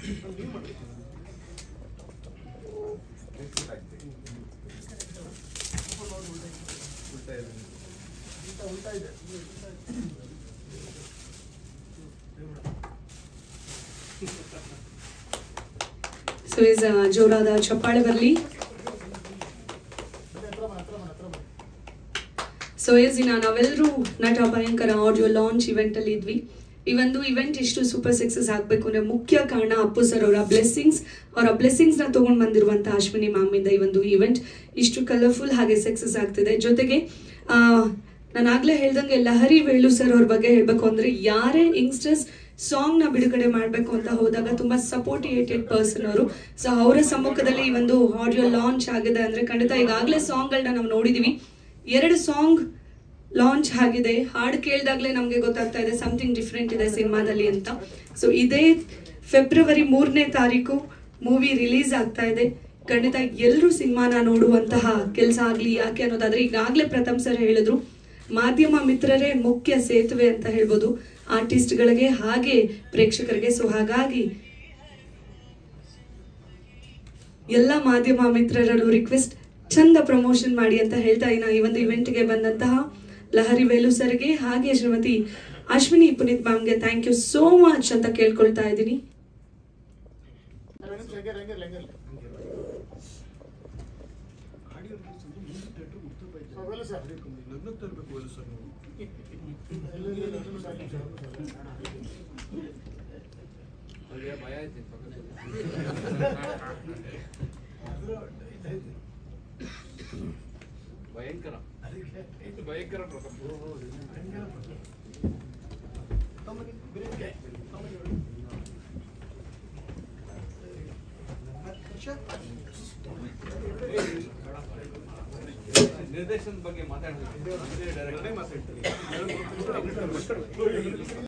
So is ಜೋರಾದ ಚಪ್ಪಾಳೆ ಬರಲಿ ಸೊ ಎಸ್ ಇನ್ನ ನಾವೆಲ್ಲರೂ ನಟ ಭಯಂಕರ ಆಡಿಯೋ ಲಾಂಚ್ ಇವೆಂಟ್ ಅಲ್ಲಿ ಇದ್ವಿ ಈ ಒಂದು ಇವೆಂಟ್ ಇಷ್ಟು ಸೂಪರ್ ಸಕ್ಸಸ್ ಆಗಬೇಕು ಅಂದ್ರೆ ಮುಖ್ಯ ಕಾರಣ ಅಪ್ಪು ಸರ್ ಅವರ ಬ್ಲೆಸ್ಸಿಂಗ್ಸ್ ಅವರ ಬ್ಲೆಸ್ಸಿಂಗ್ಸ್ ನ ತಗೊಂಡ್ ಬಂದಿರುವಂತ ಅಶ್ವಿನಿ ಮ್ಯಾಮ್ ಇಂದ ಈ ಒಂದು ಇವೆಂಟ್ ಇಷ್ಟು ಕಲರ್ಫುಲ್ ಹಾಗೆ ಸಕ್ಸಸ್ ಆಗ್ತಿದೆ ಜೊತೆಗೆ ಆ, ನಾನು ಆಗ್ಲೇ ಹೇಳ್ದಂಗೆ ಲಹರಿ ವೇಣು ಸರ್ ಅವ್ರ ಬಗ್ಗೆ ಹೇಳ್ಬೇಕು ಅಂದ್ರೆ ಯಾರೇ ಯಂಗ್ಸ್ಟರ್ಸ್ ಸಾಂಗ್ ನ ಬಿಡುಗಡೆ ಮಾಡಬೇಕು ಅಂತ ಹೋದಾಗ ತುಂಬಾ ಸಪೋರ್ಟಿಯೇಟೆಡ್ ಪರ್ಸನ್ ಅವರು ಸೊ ಅವರ ಸಮ್ಮುಖದಲ್ಲಿ ಈ ಒಂದು ಆಡಿಯೋ ಲಾಂಚ್ ಆಗಿದೆ ಅಂದ್ರೆ ಖಂಡಿತ ಈಗಾಗಲೇ ಸಾಂಗ್ಗಳನ್ನ ನಾವು ನೋಡಿದೀವಿ ಎರಡು ಸಾಂಗ್ ಲಾಂಚ್ ಆಗಿದೆ ಹಾಡು ಕೇಳಿದಾಗಲೇ ನಮಗೆ ಗೊತ್ತಾಗ್ತಾ ಇದೆ ಸಮಥಿಂಗ್ ಡಿಫ್ರೆಂಟ್ ಇದೆ ಸಿನಿಮಾದಲ್ಲಿ ಅಂತ ಸೊ ಇದೇ ಫೆಬ್ರವರಿ ಮೂರನೇ ತಾರೀಕು ಮೂವಿ ರಿಲೀಸ್ ಆಗ್ತಾ ಇದೆ ಖಂಡಿತ ಎಲ್ಲರೂ ಸಿನಿಮಾನ ನೋಡುವಂತಹ ಕೆಲಸ ಆಗಲಿ ಯಾಕೆ ಅನ್ನೋದಾದ್ರೆ ಈಗಾಗಲೇ ಪ್ರಥಮ್ ಸರ್ ಹೇಳಿದ್ರು ಮಾಧ್ಯಮ ಮಿತ್ರರೇ ಮುಖ್ಯ ಸೇತುವೆ ಅಂತ ಹೇಳ್ಬೋದು ಆರ್ಟಿಸ್ಟ್ಗಳಿಗೆ ಹಾಗೆ ಪ್ರೇಕ್ಷಕರಿಗೆ ಸೊ ಹಾಗಾಗಿ ಎಲ್ಲ ಮಾಧ್ಯಮ ಮಿತ್ರರಲ್ಲೂ ರಿಕ್ವೆಸ್ಟ್ ಚಂದ ಪ್ರಮೋಷನ್ ಮಾಡಿ ಅಂತ ಹೇಳ್ತಾ ಇನ್ನ ಈ ಒಂದು ಇವೆಂಟ್ಗೆ ಬಂದಂತಹ ಲಹರಿ ವೇಲು ಸರ್ಗೆ ಹಾಗೆ ಶ್ರೀಮತಿ ಅಶ್ವಿನಿ ಪುನೀತ್ ಮ್ಯಾಮ್ಗೆ ಥ್ಯಾಂಕ್ ಯು ಸೋ ಮಚ್ ಅಂತ ಕೇಳ್ಕೊಳ್ತಾ ಇದ್ದೀನಿ ಲಗ್ನಕ್ಕೆ ತರಬೇಕು ಅಲ್ಲ ಸರ್ ನೀವು ಅವ್ರಿಗೆ ಭಯ ಐತಿ ಪಕ್ಕದಲ್ಲಿ. ಭಯಂಕರ ಭಯಂಕರ ಪ್ರಕರಣ ನಿರ್ದೇಶನದ ಬಗ್ಗೆ ಮಾತಾಡ್ಬೇಕು ನಾನೇ ಮಾತಾಡ್ತೀನಿ